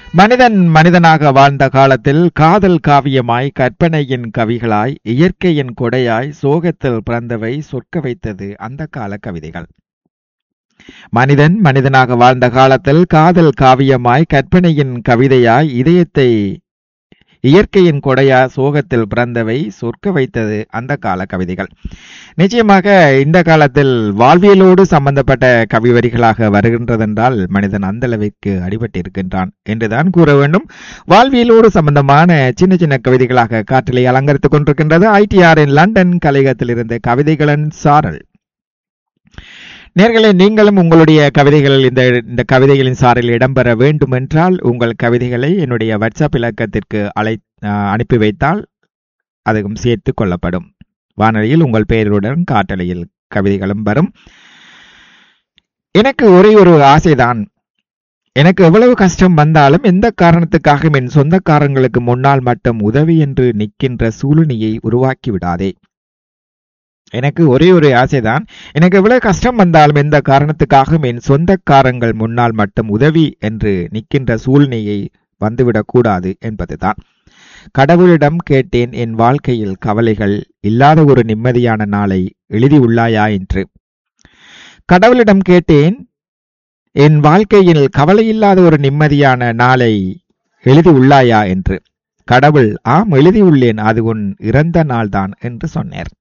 மனிதன் மனிதனாக வாழ்ந்த காலத்தில் காதல் காவியமாய் கற்பனையின் கவிகளாய் இயற்கையின் கொடையாய் சோகத்தில் பிறந்தவை சொற்க வைத்தது அந்த கால கவிதைகள் மனிதன் மனிதனாக வாழ்ந்த காலத்தில் காதல் காவியமாய் கற்பனையின் கவிதையாய் இதயத்தை இயற்கையின் கொடையா சோகத்தில் பிறந்தவை சொற்க வைத்தது அந்த கால கவிதைகள் நிச்சயமாக இந்த காலத்தில் வாழ்வியலோடு சம்பந்தப்பட்ட கவி வரிகளாக வருகின்றதென்றால் மனிதன் அந்த அளவிற்கு அடிபட்டிருக்கின்றான் என்றுதான் கூற வேண்டும் வாழ்வியலோடு சம்பந்தமான சின்ன சின்ன கவிதைகளாக காற்றிலே அலங்கரித்துக் கொண்டிருக்கின்றது ஐடிஆரின் லண்டன் கலையகத்தில் இருந்த கவிதைகளின் சாரல் நேர்களே நீங்களும் உங்களுடைய கவிதைகள் இந்த இந்த கவிதைகளின் சாரில் இடம்பெற வேண்டும் என்றால் உங்கள் கவிதைகளை என்னுடைய வாட்ஸ்அப் இலக்கத்திற்கு அழை அனுப்பி வைத்தால் அதுவும் சேர்த்து கொள்ளப்படும் வானொலியில் உங்கள் பெயருடன் காட்டலையில் கவிதைகளும் வரும் எனக்கு ஒரே ஒரு ஆசைதான் எனக்கு எவ்வளவு கஷ்டம் வந்தாலும் எந்த காரணத்துக்காக என் சொந்தக்காரங்களுக்கு முன்னால் மட்டும் உதவி என்று நிற்கின்ற சூழ்நிலையை உருவாக்கி விடாதே எனக்கு ஒரே ஒரு ஆசைதான் எனக்கு எவ்வளவு கஷ்டம் வந்தாலும் எந்த காரணத்துக்காக என் சொந்தக்காரங்கள் முன்னால் மட்டும் உதவி என்று நிற்கின்ற சூழ்நிலையை வந்துவிடக் கூடாது என்பதுதான் கடவுளிடம் கேட்டேன் என் வாழ்க்கையில் கவலைகள் இல்லாத ஒரு நிம்மதியான நாளை எழுதியுள்ளாயா என்று கடவுளிடம் கேட்டேன் என் வாழ்க்கையில் கவலையில்லாத ஒரு நிம்மதியான நாளை எழுதியுள்ளாயா என்று கடவுள் ஆம் எழுதியுள்ளேன் அது உன் இறந்த நாள்தான் என்று சொன்னார்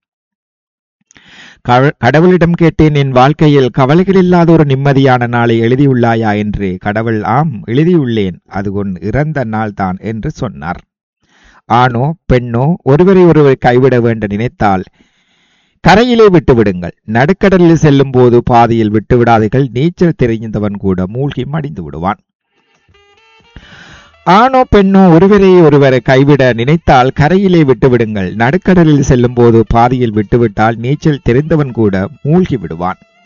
கடவுளிடம் கேட்டேன் என் வாழ்க்கையில் கவலைகள் இல்லாத ஒரு நிம்மதியான நாளை எழுதியுள்ளாயா என்று கடவுள் ஆம் எழுதியுள்ளேன் அது உன் இறந்த நாள் தான் என்று சொன்னார் ஆணோ பெண்ணோ ஒருவரை ஒருவர் கைவிட வேண்ட நினைத்தால் கரையிலே விட்டுவிடுங்கள் நடுக்கடலில் செல்லும் போது பாதையில் விட்டுவிடாதீர்கள் நீச்சல் தெரிந்தவன் கூட மூழ்கி மடிந்து விடுவான் ஆணோ பெண்ணோ ஒருவரை ஒருவரை கைவிட நினைத்தால் கரையிலே விட்டுவிடுங்கள் நடுக்கடலில் செல்லும் போது பாதியில் விட்டுவிட்டால் நீச்சல் தெரிந்தவன் கூட மூழ்கி விடுவான்